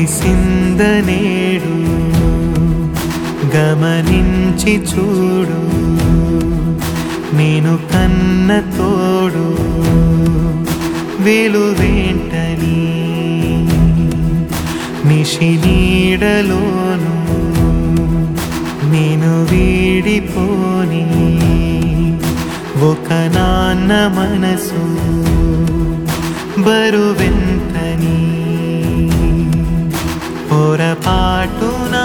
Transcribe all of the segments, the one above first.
తెలిసింద నేడు గమనించి చూడు నేను కన్న తోడు వెలువేంటని నిశి నీడలోను నేను వీడిపోని ఒక నాన్న మనసు బరువెంతని పొరపాటునా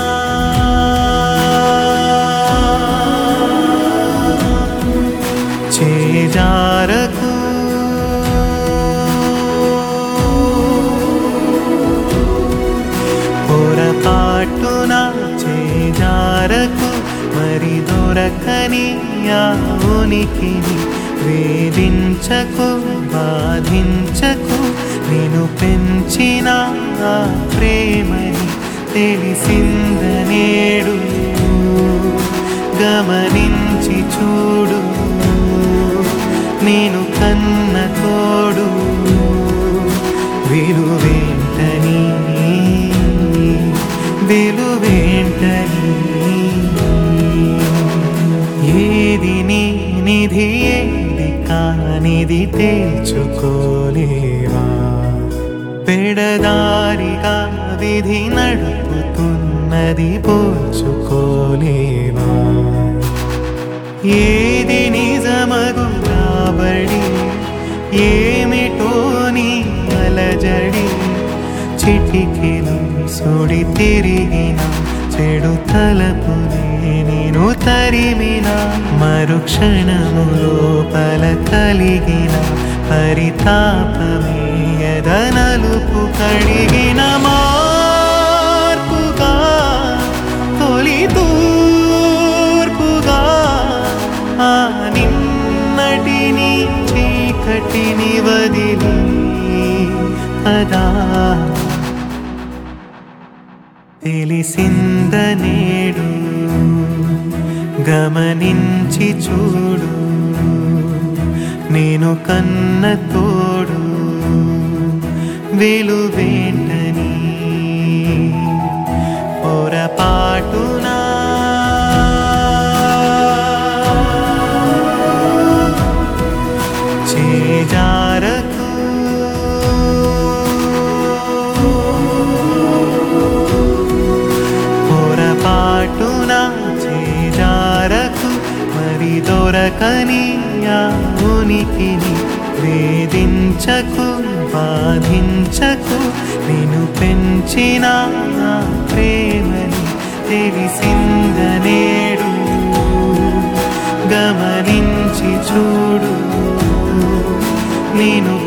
చేజారకు పొరపాటున చేజారకు మరి దొరకని ఆ ఉనికిని వేధించకు బాధించకు నేను పెంచిన ఆ ప్రేమని తెలిసింద నేడు గమనించి చూడు నేను కన్న తోడు విలువేంటని విలువేంటని ఏది నీ నిధి ఏది కానిది తేల్చుకోలేవా పెడదారిగా విధి నడుపుతున్నది పోల్చుకోలేవా ఏది నిజమగు కాబడి ఏమిటో నీ అలజడి చిటికెలు సుడి తిరిగిన చెడు తలపునే నేను తరిమిన మరుక్షణము లోపల కలిగిన పరితాపమే ఎదనలుపు కడిగిన మార్పుగా తొలి తూర్పుగా ఆ నిన్నటిని చీకటిని వదిలి అదా తెలిసింద నేడు గమనించి చూడు నేను కన్న తోడు విలువేంటని పొరపాటునా చేజారకు పొరపాటున చేజారకు మరి దొరకని ఆ ఉనికిని వేధించకు బాధించకు నేను పెంచిన ఆ ప్రేమని తెలిసింద నేడు గమనించి చూడు నేను